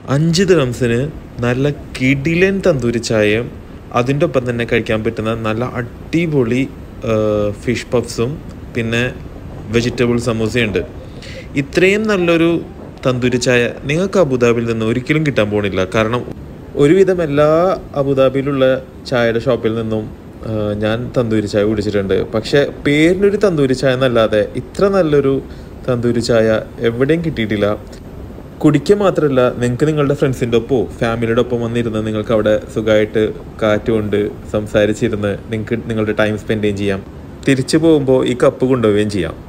അഞ്ച് ദിറംസിന് നല്ല കിടിലൻ തന്തൂരി ചായയും അതിൻ്റെ ഒപ്പം തന്നെ കഴിക്കാൻ പറ്റുന്ന നല്ല അടിപൊളി ഫിഷ് പഫ്സും പിന്നെ വെജിറ്റബിൾ സമൂസയുണ്ട് ഇത്രയും നല്ലൊരു തന്തൂരി ചായ നിങ്ങൾക്ക് അബുദാബിയിൽ നിന്ന് ഒരിക്കലും കിട്ടാൻ പോണില്ല കാരണം ഒരുവിധം എല്ലാ അബുദാബിയിലുള്ള ചായയുടെ ഷോപ്പിൽ നിന്നും ആ, ഞാൻ തന്തൂരി ചായ കുടിച്ചിട്ടുണ്ട് പക്ഷേ പേരിനൊരു തന്തൂരി ചായ എന്നല്ലാതെ ഇത്ര നല്ലൊരു തന്തൂരി ചായ എവിടെയും കിട്ടിയിട്ടില്ല കുടിക്കുക മാത്രമല്ല നിങ്ങൾക്ക് നിങ്ങളുടെ ഫ്രണ്ട്സിൻ്റെ ഒപ്പമോ ഫാമിലിയുടെ ഒപ്പം വന്നിരുന്ന് നിങ്ങൾക്ക് അവിടെ സുഖമായിട്ട് കാറ്റുകൊണ്ട് സംസാരിച്ചിരുന്ന് നിങ്ങൾക്ക് നിങ്ങളുടെ ടൈം സ്പെൻഡ് ചെയ്യുകയും ചെയ്യാം തിരിച്ചു പോകുമ്പോൾ ഈ കപ്പ് കൊണ്ടുപോവുകയും ചെയ്യാം